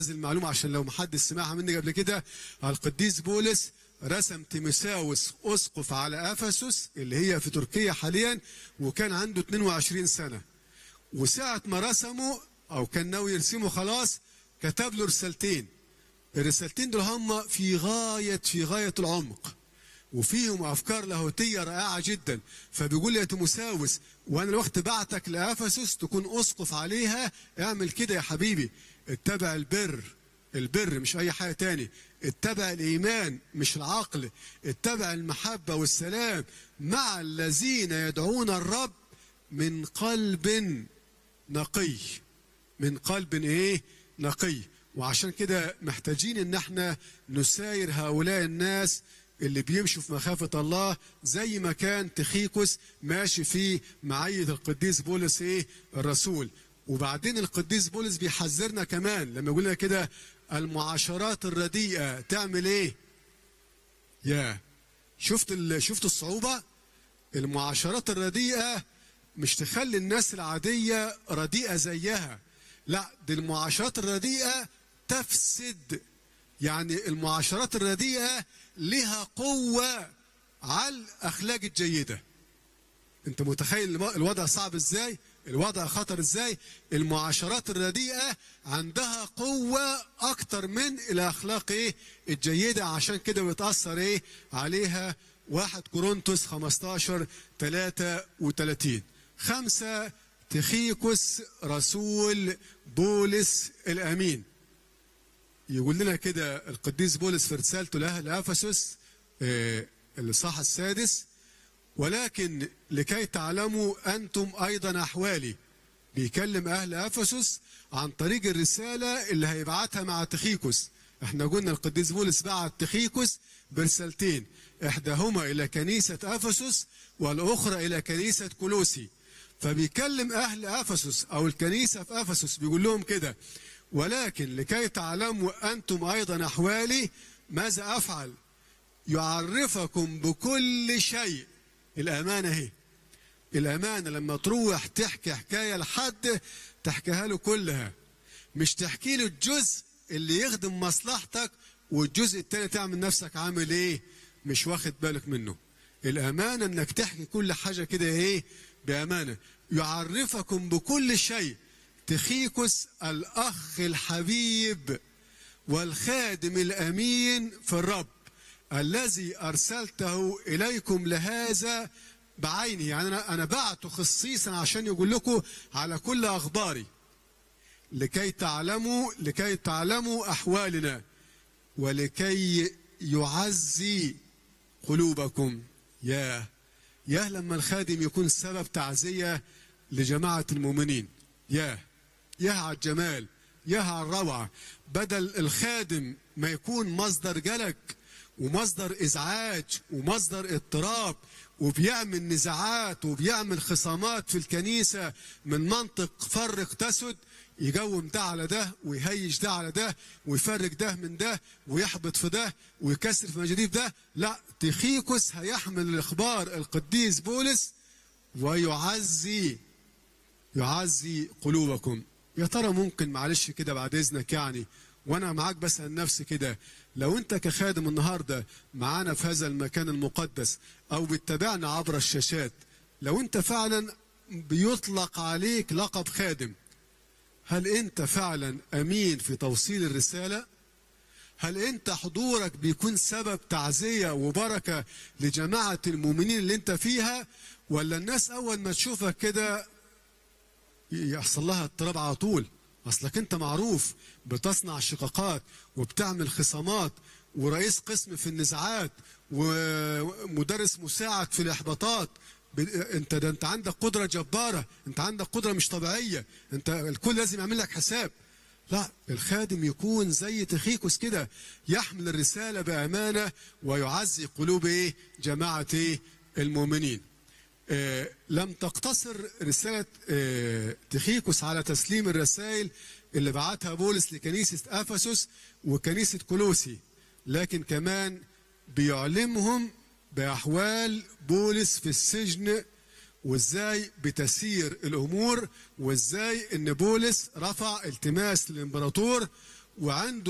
المعلومة عشان لو محدش سمعها مني قبل كده القديس بولس رسم تيموساوس أسقف على أفسس اللي هي في تركيا حاليا وكان عنده 22 سنة وساعة ما رسمه أو كان ناوي يرسمه خلاص كتب له رسالتين الرسالتين دول هم في غاية في غاية العمق وفيهم افكار لاهوتيه رائعه جدا فبيقول يا تيموساوس وانا الوقت بعتك لافسس تكون اسقف عليها اعمل كده يا حبيبي اتبع البر البر مش اي حاجه تاني اتبع الايمان مش العقل اتبع المحبه والسلام مع الذين يدعون الرب من قلب نقي من قلب ايه نقي وعشان كده محتاجين ان احنا نساير هؤلاء الناس اللي بيمشوا في مخافة الله زي ما كان تخيكوس ماشي في معية القديس بولس ايه الرسول وبعدين القديس بولس بيحذرنا كمان لما يقول لنا كده المعاشرات الرديئة تعمل ايه يا شفت ال... شفت الصعوبة المعاشرات الرديئة مش تخلي الناس العادية رديئة زيها لا دي المعاشرات الرديئة تفسد يعني المعاشرات الرديئة لها قوة على الأخلاق الجيدة أنت متخيل الوضع صعب إزاي الوضع خطر إزاي المعاشرات الرديئة عندها قوة أكتر من الأخلاق إيه الجيدة عشان كده بتأثر إيه عليها واحد كورنثوس 15 33 خمسة تخيكوس رسول بولس الأمين يقول لنا كده القديس بولس في رسالته لأهل أفسس الإصحاح السادس ولكن لكي تعلموا أنتم أيضا أحوالي بيكلم أهل أفسس عن طريق الرسالة اللي هيبعتها مع تخيكوس احنا قلنا القديس بولس بعت تخيكوس برسالتين إحداهما إلى كنيسة أفسس والأخرى إلى كنيسة كولوسي فبيكلم أهل أفسس أو الكنيسة في أفسس بيقول لهم كده ولكن لكي تعلموا أنتم أيضا أحوالي ماذا أفعل يعرفكم بكل شيء الأمانة هي الأمانة لما تروح تحكي حكاية لحد تحكيها له كلها مش تحكي له الجزء اللي يخدم مصلحتك والجزء التاني تعمل نفسك عامل ايه مش واخد بالك منه الأمانة انك تحكي كل حاجة كده ايه بأمانة يعرفكم بكل شيء تخيكس الأخ الحبيب والخادم الأمين في الرب الذي أرسلته إليكم لهذا بعينه يعني أنا أنا بعته خصيصا عشان يقول لكم على كل أخباري لكي تعلموا لكي تعلموا أحوالنا ولكي يعزي قلوبكم يا يا لما الخادم يكون سبب تعزية لجماعة المؤمنين يا يا على الجمال يا على الروعة بدل الخادم ما يكون مصدر جلك ومصدر إزعاج ومصدر اضطراب وبيعمل نزاعات وبيعمل خصامات في الكنيسة من منطق فرق تسد يقوم ده على ده ويهيج ده على ده ويفرق ده من ده ويحبط في ده ويكسر في مجاديف ده لا تخيكوس هيحمل الإخبار القديس بولس ويعزي يعزي قلوبكم يا ترى ممكن معلش كده بعد اذنك يعني وانا معاك بسال نفسي كده لو انت كخادم النهارده معانا في هذا المكان المقدس او بتتابعنا عبر الشاشات لو انت فعلا بيطلق عليك لقب خادم هل انت فعلا امين في توصيل الرساله هل انت حضورك بيكون سبب تعزيه وبركه لجماعه المؤمنين اللي انت فيها ولا الناس اول ما تشوفك كده يحصل لها اضطراب على طول اصلك انت معروف بتصنع شقاقات وبتعمل خصامات ورئيس قسم في النزاعات ومدرس مساعد في الاحباطات انت ده انت عندك قدره جباره انت عندك قدره مش طبيعيه انت الكل لازم يعمل لك حساب لا الخادم يكون زي تخيكوس كده يحمل الرساله بامانه ويعزي قلوب ايه جماعه ايه المؤمنين آه لم تقتصر رسالة آه تخيكوس على تسليم الرسائل اللي بعتها بولس لكنيسة أفسس وكنيسة كولوسي لكن كمان بيعلمهم بأحوال بولس في السجن وازاي بتسير الأمور وازاي ان بولس رفع التماس للإمبراطور وعنده